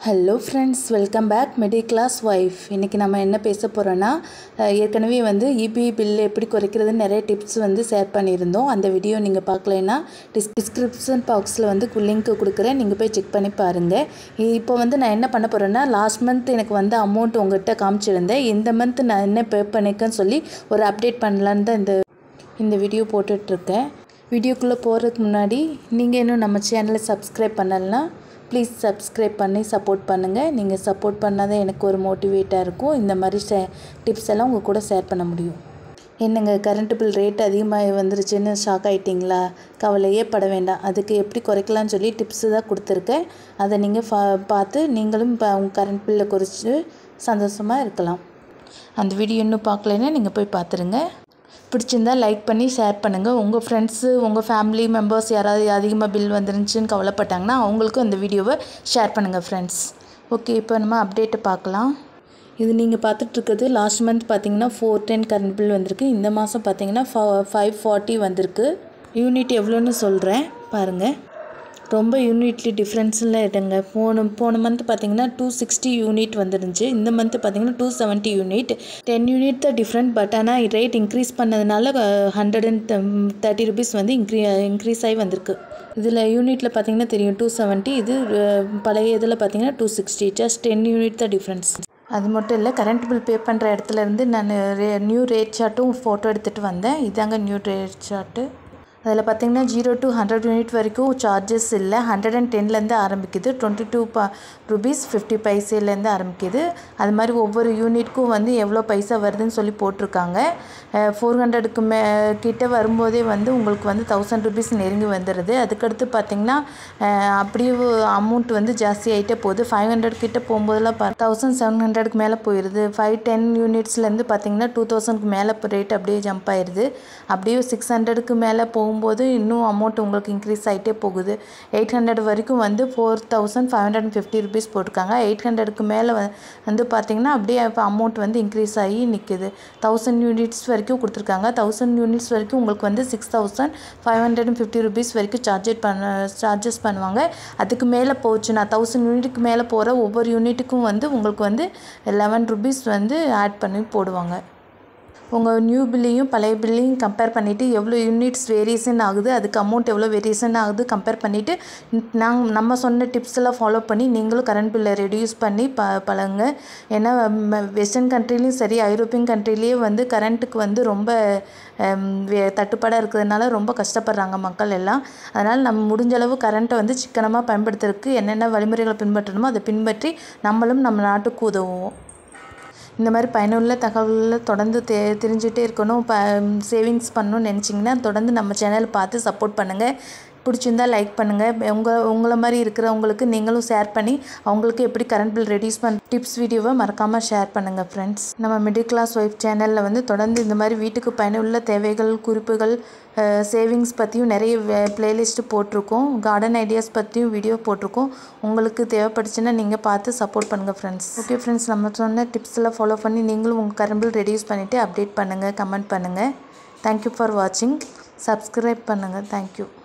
hello friends welcome back middle class wife இன்றைக்கி நம்ம என்ன பேச போகிறோன்னா அஹ், ஏற்கனவே வந்து இபி பில் எப்படி குறைக்கிறதுன்னு நிறைய டிப்ஸ் வந்து ஷேர் பண்ணியிருந்தோம் அந்த வீடியோ நீங்கள் பார்க்கலைன்னா டிஸ் டிஸ்கிரிப்ஷன் பாக்ஸில் வந்து லிங்க் கொடுக்குறேன் நீங்கள் போய் செக் பண்ணி பாருங்கள் இப்போ வந்து நான் என்ன பண்ண போகிறேன்னா லாஸ்ட் மந்த் எனக்கு வந்து அமௌண்ட் உங்கள்கிட்ட காமிச்சிருந்தேன் இந்த மந்த் நான் என்ன பே பண்ணியிருக்கேன்னு சொல்லி ஒரு அப்டேட் பண்ணலான்னு தான் இந்த இந்த வீடியோ போட்டுட்ருக்கேன் வீடியோக்குள்ளே போகிறதுக்கு முன்னாடி நீங்கள் இன்னும் நம்ம சேனலை சப்ஸ்கிரைப் பண்ணலைன்னா ப்ளீஸ் சப்ஸ்கிரைப் பண்ணி சப்போர்ட் பண்ணுங்கள் நீங்கள் சப்போர்ட் பண்ணாதான் எனக்கு ஒரு மோட்டிவேட்டாக இருக்கும் இந்த மாதிரி ஷே டிப்ஸ் எல்லாம் உங்கள் கூட ஷேர் பண்ண முடியும் என்னங்க கரண்ட் பில் ரேட் அதிகமாக வந்துருச்சுன்னு ஷாக் ஆகிட்டிங்களா கவலையே பட வேண்டாம் அதுக்கு எப்படி குறைக்கலாம்னு சொல்லி டிப்ஸு தான் கொடுத்துருக்கேன் அதை நீங்கள் ஃபா பார்த்து நீங்களும் இப்போ உங்கள் கரண்ட் பில்லை குறைச்சி சந்தோஷமாக இருக்கலாம் அந்த வீடியோ இன்னும் பார்க்கலைன்னா நீங்கள் போய் பார்த்துருங்க பிடிச்சிருந்தா லைக் பண்ணி ஷேர் பண்ணுங்கள் உங்கள் ஃப்ரெண்ட்ஸு உங்கள் ஃபேமிலி மெம்பர்ஸ் யாராவது அதிகமாக பில் வந்துருந்துச்சுன்னு கவலைப்பட்டாங்கன்னா அவங்களுக்கும் இந்த வீடியோவை ஷேர் பண்ணுங்கள் ஃப்ரெண்ட்ஸ் ஓகே இப்போ நம்ம அப்டேட்டை பார்க்கலாம் இது நீங்கள் பார்த்துட்ருக்கிறது லாஸ்ட் மந்த் பார்த்தீங்கன்னா ஃபோர் டென் கரண்ட் பில் வந்திருக்கு இந்த மாதம் பார்த்தீங்கன்னா ஃபைவ் ஃபார்ட்டி வந்திருக்கு யூனிட் எவ்வளோன்னு சொல்கிறேன் பாருங்கள் ரொம்ப யூனிட்லி டிஃப்ரென்ஸில் இடங்க போன போன மந்த் பார்த்தீங்கன்னா டூ சிக்ஸ்டி யூனிட் வந்துருந்துச்சு இந்த மந்த் பார்த்தீங்கன்னா two seventy unit ten unit தான் டிஃப்ரெண்ட் பட் ஆனால் ரேட் இன்க்ரீஸ் பண்ணதுனால ஹண்ட்ரட் அண்ட் தேர்ட்டி ருபீஸ் வந்து இன்க்ரீ இன்க்ரீஸ் ஆகி வந்திருக்கு இதில் யூனிட்டில் பார்த்தீங்கன்னா தெரியும் டூ செவன்ட்டி இது அஹ், பழைய இதில் பார்த்தீங்கன்னா two sixty just ten unit தான் டிஃப்ரென்ஸ் அது மட்டும் இல்லை கரண்ட் பில் பே பண்ணுற இடத்துல இருந்து நான் ரே நியூ ரேட் சார்ட்டும் ஃபோட்டோ எடுத்துகிட்டு வந்தேன் இதாங்க நியூ ரேட் சார்ட்டு அதில் பார்த்தீங்கன்னா ஜீரோ டு ஹண்ட்ரட் யூனிட் வரைக்கும் சார்ஜஸ் இல்லை ஹண்ட்ரட் அண்ட் டென்லேருந்து ஆரம்பிக்குது டுவெண்ட்டி டூ ப ருபீஸ் ஃபிஃப்டி பைசேலேருந்து ஆரம்பிக்குது அது மாதிரி ஒவ்வொரு யூனிட்க்கும் வந்து எவ்வளோ பைசா வருதுன்னு சொல்லி போட்டிருக்காங்க ஃபோர் ஹண்ட்ரடுக்கு மே கிட்ட வரும்போதே வந்து உங்களுக்கு வந்து தௌசண்ட் ருபீஸ் நெருங்கி வந்துடுது அதுக்கடுத்து பார்த்தீங்கன்னா அஹ், அப்படியே அமௌண்ட் வந்து ஜாஸ்தி ஆகிட்டே போகுது ஃபைவ் ஹண்ட்ரட் கிட்ட போகும்போதெல்லாம் பா தௌசண்ட் செவன் ஹண்ட்ரடுக்கு மேலே போயிடுது ஃபைவ் டென் யூனிட்ஸ்லேருந்து பார்த்தீங்கன்னா டூ தௌசண்ட்க்கு மேலே ரேட் அப்படியே ஜம்ப் ஆயிடுது அப்படியே சிக்ஸ் ஹண்ட்ரடுக்கு மேலே போகும்போது இன்னும் அமௌண்ட் உங்களுக்கு இன்க்ரீஸ் ஆகிட்டே போகுது எயிட் ஹண்ட்ரட் வரைக்கும் வந்து four thousand five hundred and fifty rupees போட்டிருக்காங்க எயிட் ஹண்ட்ரடுக்கு மேலே வந்து பார்த்தீங்கன்னா அப்படியே இப்போ அமௌண்ட் வந்து இன்க்ரீஸ் ஆகி நிற்குது தௌசண்ட் யூனிட்ஸ் வரைக்கும் கொடுத்துருக்காங்க தௌசண்ட் யூனிட்ஸ் வரைக்கும் உங்களுக்கு வந்து six thousand five hundred and fifty rupees வரைக்கும் சார்ஜெட் பண்ண சார்ஜஸ் பண்ணுவாங்க அதுக்கு மேலே போச்சுன்னா தௌசண்ட் யூனிட்டுக்கு மேலே போகிற ஒவ்வொரு யூனிட்டுக்கும் வந்து உங்களுக்கு வந்து லெவன் ருபீஸ் வந்து ஆட் பண்ணி போடுவாங்க உங்கள் நியூ பில்லையும் பழைய பில்லையும் கம்பேர் பண்ணிவிட்டு எவ்வளோ யூனிட்ஸ் வேரியேஷன் ஆகுது அதுக்கு அமௌண்ட் எவ்வளோ வேரியேஷன் ஆகுது கம்பேர் பண்ணிவிட்டு நாங்கள் நம்ம சொன்ன டிப்ஸ் எல்லாம் ஃபாலோ பண்ணி நீங்களும் கரண்ட் பில்லை ரெடியூஸ் பண்ணி ப பழங்க ஏன்னா வெஸ்டர்ன் கண்ட்ரிலையும் சரி ஐரோப்பியன் கண்ட்ரிலேயே வந்து கரண்ட்டுக்கு வந்து ரொம்ப ஹம், வே- தட்டுப்பாடாக இருக்கிறதுனால ரொம்ப கஷ்டப்படுறாங்க மக்கள் எல்லாம் அதனால் நம்ம முடிஞ்ச அளவு கரண்ட்டை வந்து சிக்கனமாக பயன்படுத்துறதுக்கு என்னென்ன வழிமுறைகளை பின்பற்றணுமோ அதை பின்பற்றி நம்மளும் நம்ம நாட்டுக்கு உதவுவோம் இந்த மாதிரி பயனுள்ள தகவல்களை தொடர்ந்து தெ தெரிஞ்சுட்டே இருக்கணும் ப சேவிங்ஸ் பண்ணணும்னு நினச்சிங்கன்னா தொடர்ந்து நம்ம சேனல் பார்த்து சப்போர்ட் பண்ணுங்கள் பிடிச்சிருந்தா லைக் பண்ணுங்கள் உங்கள் உங்களை மாதிரி இருக்கிறவங்களுக்கு நீங்களும் ஷேர் பண்ணி அவங்களுக்கு எப்படி கரண்ட் பில் ரெடியூஸ் பண்ண டிப்ஸ் வீடியோவை மறக்காமல் ஷேர் பண்ணுங்கள் ஃப்ரெண்ட்ஸ் நம்ம மிடில் கிளாஸ் ஒய்ஃப் சேனலில் வந்து தொடர்ந்து இந்த மாதிரி வீட்டுக்கு பயனுள்ள தேவைகள் குறிப்புகள் சேவிங்ஸ் பற்றியும் நிறைய பிளேலிஸ்ட்டு போட்டிருக்கோம் கார்டன் ஐடியாஸ் பற்றியும் வீடியோ போட்டிருக்கோம் உங்களுக்கு தேவைப்பட்டுச்சுன்னா நீங்கள் பார்த்து சப்போர்ட் பண்ணுங்கள் ஃப்ரெண்ட்ஸ் ஓகே ஃப்ரெண்ட்ஸ் நம்ம சொன்ன டிப்ஸ் எல்லாம் ஃபாலோ பண்ணி நீங்களும் உங்கள் கரண்ட் பில் ரெடியூஸ் பண்ணிவிட்டு அப்டேட் பண்ணுங்கள் கமெண்ட் பண்ணுங்கள் தேங்க்யூ ஃபார் வாட்சிங் சப்ஸ்கிரைப் பண்ணுங்கள் தேங்க்யூ